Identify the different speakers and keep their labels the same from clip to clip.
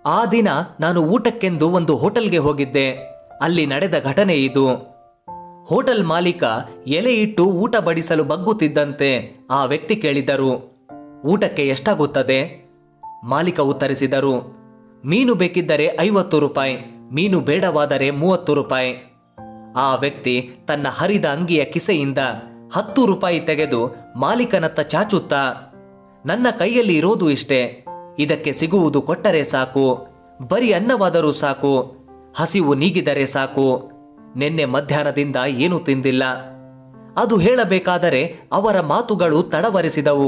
Speaker 1: ಆ ದಿನ ನಾನು ಊಟಕ್ಕೆಂದು ಒಂದು ಹೋಟೆಲ್ಗೆ ಹೋಗಿದ್ದೆ ಅಲ್ಲಿ ನಡೆದ ಘಟನೆ ಇದು ಹೋಟೆಲ್ ಮಾಲೀಕ ಎಲೆ ಇಟ್ಟು ಊಟ ಬಡಿಸಲು ಬಗ್ಗುತ್ತಿದ್ದಂತೆ ಆ ವ್ಯಕ್ತಿ ಕೇಳಿದರು ಊಟಕ್ಕೆ ಎಷ್ಟಾಗುತ್ತದೆ ಮಾಲೀಕ ಉತ್ತರಿಸಿದರು ಮೀನು ಬೇಕಿದ್ದರೆ ಐವತ್ತು ರೂಪಾಯಿ ಮೀನು ಬೇಡವಾದರೆ ಮೂವತ್ತು ರೂಪಾಯಿ ಆ ವ್ಯಕ್ತಿ ತನ್ನ ಹರಿದ ಅಂಗಿಯ ಕಿಸೆಯಿಂದ ಹತ್ತು ರೂಪಾಯಿ ತೆಗೆದು ಮಾಲೀಕನತ್ತ ಚಾಚುತ್ತಾ ನನ್ನ ಕೈಯಲ್ಲಿ ಇರೋದು ಇಷ್ಟೇ ಇದಕ್ಕೆ ಸಿಗುವುದು ಕೊಟ್ಟರೆ ಸಾಕು ಬರೀ ಅನ್ನವಾದರೂ ಸಾಕು ಹಸಿವು ನೀಗಿದರೆ ಸಾಕು ನಿನ್ನೆ ಮಧ್ಯಾಹ್ನದಿಂದ ಏನೂ ತಿಂದಿಲ್ಲ ಅದು ಹೇಳಬೇಕಾದರೆ ಅವರ ಮಾತುಗಳು ತಡವರಿಸಿದವು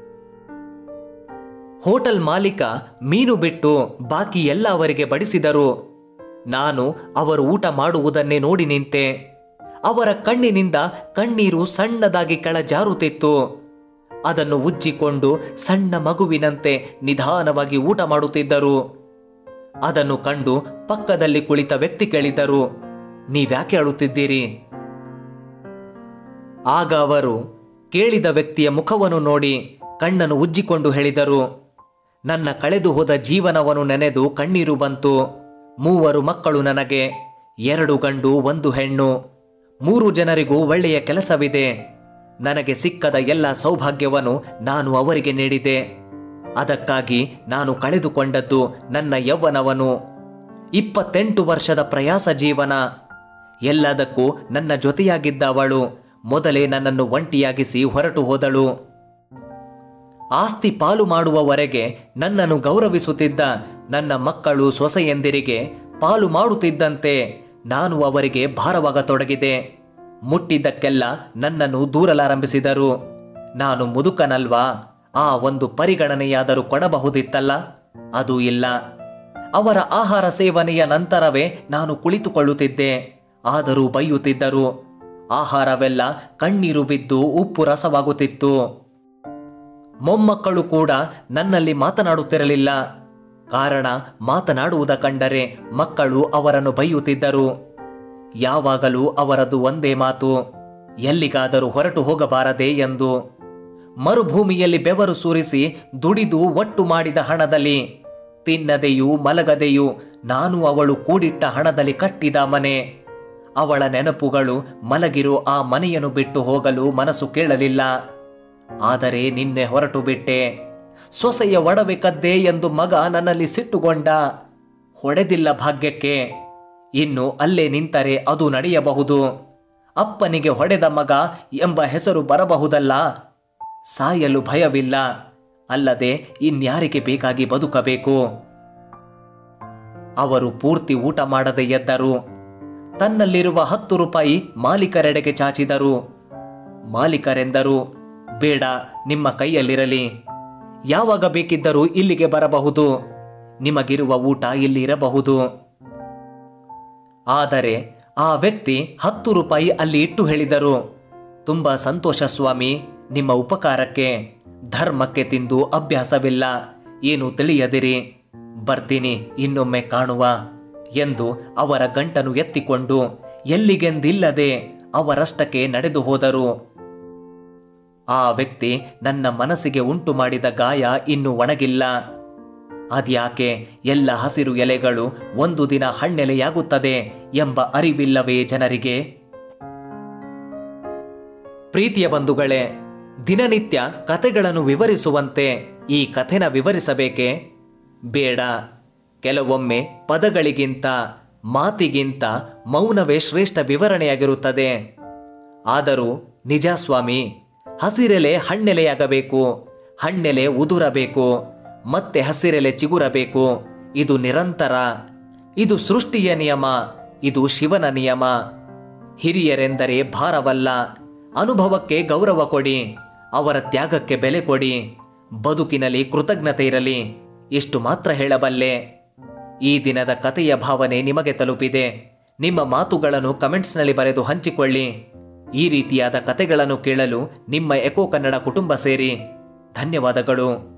Speaker 1: ಹೋಟೆಲ್ ಮಾಲೀಕ ಮೀನು ಬಿಟ್ಟು ಬಾಕಿ ಎಲ್ಲ ಅವರಿಗೆ ಬಡಿಸಿದರು ನಾನು ಅವರು ಊಟ ಮಾಡುವುದನ್ನೇ ನೋಡಿ ನಿಂತೆ ಅವರ ಕಣ್ಣಿನಿಂದ ಕಣ್ಣೀರು ಸಣ್ಣದಾಗಿ ಕೆಳ ಜಾರುತ್ತಿತ್ತು ಅದನ್ನು ಉಜ್ಜಿಕೊಂಡು ಸಣ್ಣ ಮಗುವಿನಂತೆ ನಿಧಾನವಾಗಿ ಊಟ ಮಾಡುತ್ತಿದ್ದರು ಅದನ್ನು ಕಂಡು ಪಕ್ಕದಲ್ಲಿ ಕುಳಿತ ವ್ಯಕ್ತಿ ಕೇಳಿದರು ನೀವ್ಯಾಕೆ ಅಳುತ್ತಿದ್ದೀರಿ ಆಗ ಅವರು ಕೇಳಿದ ವ್ಯಕ್ತಿಯ ಮುಖವನ್ನು ನೋಡಿ ಕಣ್ಣನ್ನು ಉಜ್ಜಿಕೊಂಡು ಹೇಳಿದರು ನನ್ನ ಕಳೆದು ಹೋದ ಜೀವನವನ್ನು ನೆನೆದು ಕಣ್ಣೀರು ಬಂತು ಮೂವರು ಮಕ್ಕಳು ನನಗೆ ಎರಡು ಗಂಡು ಒಂದು ಹೆಣ್ಣು ಮೂರು ಜನರಿಗೂ ಒಳ್ಳೆಯ ಕೆಲಸವಿದೆ ನನಗೆ ಸಿಕ್ಕದ ಎಲ್ಲ ಸೌಭಾಗ್ಯವನ್ನು ನಾನು ಅವರಿಗೆ ನೀಡಿದೆ ಅದಕ್ಕಾಗಿ ನಾನು ಕಳೆದುಕೊಂಡದ್ದು ನನ್ನ ಯೌವನವನು ಇಪ್ಪತ್ತೆಂಟು ವರ್ಷದ ಪ್ರಯಾಸ ಜೀವನ ಎಲ್ಲದಕ್ಕೂ ನನ್ನ ಜೊತೆಯಾಗಿದ್ದ ಅವಳು ಮೊದಲೇ ನನ್ನನ್ನು ಒಂಟಿಯಾಗಿಸಿ ಹೊರಟು ಹೋದಳು ಆಸ್ತಿ ಪಾಲು ಮಾಡುವವರೆಗೆ ನನ್ನನ್ನು ಗೌರವಿಸುತ್ತಿದ್ದ ನನ್ನ ಮಕ್ಕಳು ಸೊಸೆಯಂದಿರಿಗೆ ಪಾಲು ಮಾಡುತ್ತಿದ್ದಂತೆ ನಾನು ಅವರಿಗೆ ಭಾರವಾಗತೊಡಗಿದೆ ಮುಟ್ಟಿದ್ದಕ್ಕೆಲ್ಲ ನನ್ನನ್ನು ದೂರಲಾರಂಭಿಸಿದರು ನಾನು ಮುದುಕನಲ್ವಾ ಆ ಒಂದು ಪರಿಗಣನೆಯಾದರೂ ಕೊಡಬಹುದಿತ್ತಲ್ಲ ಅದು ಇಲ್ಲ ಅವರ ಆಹಾರ ಸೇವನೆಯ ನಂತರವೇ ನಾನು ಕುಳಿತುಕೊಳ್ಳುತ್ತಿದ್ದೆ ಆದರೂ ಬೈಯುತ್ತಿದ್ದರು ಆಹಾರವೆಲ್ಲ ಕಣ್ಣೀರು ಬಿದ್ದು ಉಪ್ಪು ರಸವಾಗುತ್ತಿತ್ತು ಮೊಮ್ಮಕ್ಕಳು ಕೂಡ ನನ್ನಲ್ಲಿ ಮಾತನಾಡುತ್ತಿರಲಿಲ್ಲ ಕಾರಣ ಮಾತನಾಡುವುದ ಕಂಡರೆ ಮಕ್ಕಳು ಅವರನ್ನು ಬೈಯುತ್ತಿದ್ದರು ಯಾವಾಗಲೂ ಅವರದು ಒಂದೇ ಮಾತು ಎಲ್ಲಿಗಾದರೂ ಹೊರಟು ಹೋಗಬಾರದೆ ಎಂದು ಮರುಭೂಮಿಯಲ್ಲಿ ಬೆವರು ಸುರಿಸಿ ದುಡಿದು ಒಟ್ಟು ಮಾಡಿದ ಹಣದಲ್ಲಿ ತಿನ್ನದೆಯೂ ಮಲಗದೆಯೂ ನಾನು ಅವಳು ಕೂಡಿಟ್ಟ ಹಣದಲ್ಲಿ ಕಟ್ಟಿದ ಮನೆ ಅವಳ ನೆನಪುಗಳು ಮಲಗಿರೋ ಆ ಮನೆಯನ್ನು ಬಿಟ್ಟು ಹೋಗಲು ಮನಸ್ಸು ಕೇಳಲಿಲ್ಲ ಆದರೆ ನಿನ್ನೆ ಹೊರಟು ಬಿಟ್ಟೆ ಸೊಸೆಯ ಒಡವೆ ಕದ್ದೆ ಎಂದು ಮಗ ನನ್ನಲ್ಲಿ ಸಿಟ್ಟುಗೊಂಡ ಹೊಡೆದಿಲ್ಲ ಭಾಗ್ಯಕ್ಕೆ ಇನ್ನು ಅಲ್ಲೇ ನಿಂತರೆ ಅದು ನಡೆಯಬಹುದು ಅಪ್ಪನಿಗೆ ಹೊಡೆದ ಮಗ ಎಂಬ ಹೆಸರು ಬರಬಹುದಲ್ಲ ಸಾಯಲು ಭಯವಿಲ್ಲ ಅಲ್ಲದೆ ಇನ್ಯಾರಿಗೆ ಬೇಕಾಗಿ ಬದುಕಬೇಕು ಅವರು ಪೂರ್ತಿ ಊಟ ಮಾಡದೆ ಎದ್ದರು ತನ್ನಲ್ಲಿರುವ ಹತ್ತು ರೂಪಾಯಿ ಮಾಲೀಕರೆಡೆಗೆ ಚಾಚಿದರು ಮಾಲೀಕರೆಂದರು ಬೇಡ ನಿಮ್ಮ ಕೈಯಲ್ಲಿರಲಿ ಯಾವಾಗ ಬೇಕಿದ್ದರೂ ಇಲ್ಲಿಗೆ ಬರಬಹುದು ನಿಮಗಿರುವ ಊಟ ಇಲ್ಲಿ ಇರಬಹುದು ಆದರೆ ಆ ವ್ಯಕ್ತಿ ಹತ್ತು ರೂಪಾಯಿ ಅಲ್ಲಿ ಇಟ್ಟು ಹೇಳಿದರು ತುಂಬಾ ಸಂತೋಷ ಸ್ವಾಮಿ ನಿಮ್ಮ ಉಪಕಾರಕ್ಕೆ ಧರ್ಮಕ್ಕೆ ತಿಂದು ಅಭ್ಯಾಸವಿಲ್ಲ ಏನು ತಿಳಿಯದಿರಿ ಬರ್ತೀನಿ ಇನ್ನೊಮ್ಮೆ ಕಾಣುವ ಎಂದು ಅವರ ಗಂಟನು ಎತ್ತಿಕೊಂಡು ಎಲ್ಲಿಗೆಂದಿಲ್ಲದೆ ಅವರಷ್ಟಕ್ಕೆ ನಡೆದು ಹೋದರು ಆ ವ್ಯಕ್ತಿ ನನ್ನ ಮನಸ್ಸಿಗೆ ಉಂಟು ಮಾಡಿದ ಗಾಯ ಇನ್ನು ಒಣಗಿಲ್ಲ ಅದ್ಯಾಕೆ ಎಲ್ಲ ಹಸಿರು ಎಲೆಗಳು ಒಂದು ದಿನ ಹಣ್ಣೆಲೆಯಾಗುತ್ತದೆ ಎಂಬ ಅರಿವಿಲ್ಲವೇ ಜನರಿಗೆ ಪ್ರೀತಿಯ ಬಂಧುಗಳೇ ದಿನನಿತ್ಯ ಕಥೆಗಳನ್ನು ವಿವರಿಸುವಂತೆ ಈ ಕಥೆನ ವಿವರಿಸಬೇಕೆ ಬೇಡ ಕೆಲವೊಮ್ಮೆ ಪದಗಳಿಗಿಂತ ಮಾತಿಗಿಂತ ಮೌನವೇ ಶ್ರೇಷ್ಠ ವಿವರಣೆಯಾಗಿರುತ್ತದೆ ಆದರೂ ನಿಜ ಸ್ವಾಮಿ ಹಸಿರೆಲೆ ಹಣ್ಣೆಲೆಯಾಗಬೇಕು ಹಣ್ಣೆಲೆ ಉದುರಬೇಕು ಮತ್ತೆ ಹಸಿರೆಲೆ ಚಿಗುರಬೇಕು ಇದು ನಿರಂತರ ಇದು ಸೃಷ್ಟಿಯ ನಿಯಮ ಇದು ಶಿವನ ನಿಯಮ ಹಿರಿಯರೆಂದರೆ ಭಾರವಲ್ಲ ಅನುಭವಕ್ಕೆ ಗೌರವ ಕೊಡಿ ಅವರ ತ್ಯಾಗಕ್ಕೆ ಬೆಲೆ ಕೊಡಿ ಬದುಕಿನಲ್ಲಿ ಕೃತಜ್ಞತೆ ಇರಲಿ ಇಷ್ಟು ಮಾತ್ರ ಹೇಳಬಲ್ಲೆ ಈ ದಿನದ ಕಥೆಯ ಭಾವನೆ ನಿಮಗೆ ತಲುಪಿದೆ ನಿಮ್ಮ ಮಾತುಗಳನ್ನು ಕಮೆಂಟ್ಸ್ನಲ್ಲಿ ಬರೆದು ಹಂಚಿಕೊಳ್ಳಿ ಈ ರೀತಿಯಾದ ಕಥೆಗಳನ್ನು ಕೇಳಲು ನಿಮ್ಮ ಎಕೋ ಕನ್ನಡ ಕುಟುಂಬ ಸೇರಿ ಧನ್ಯವಾದಗಳು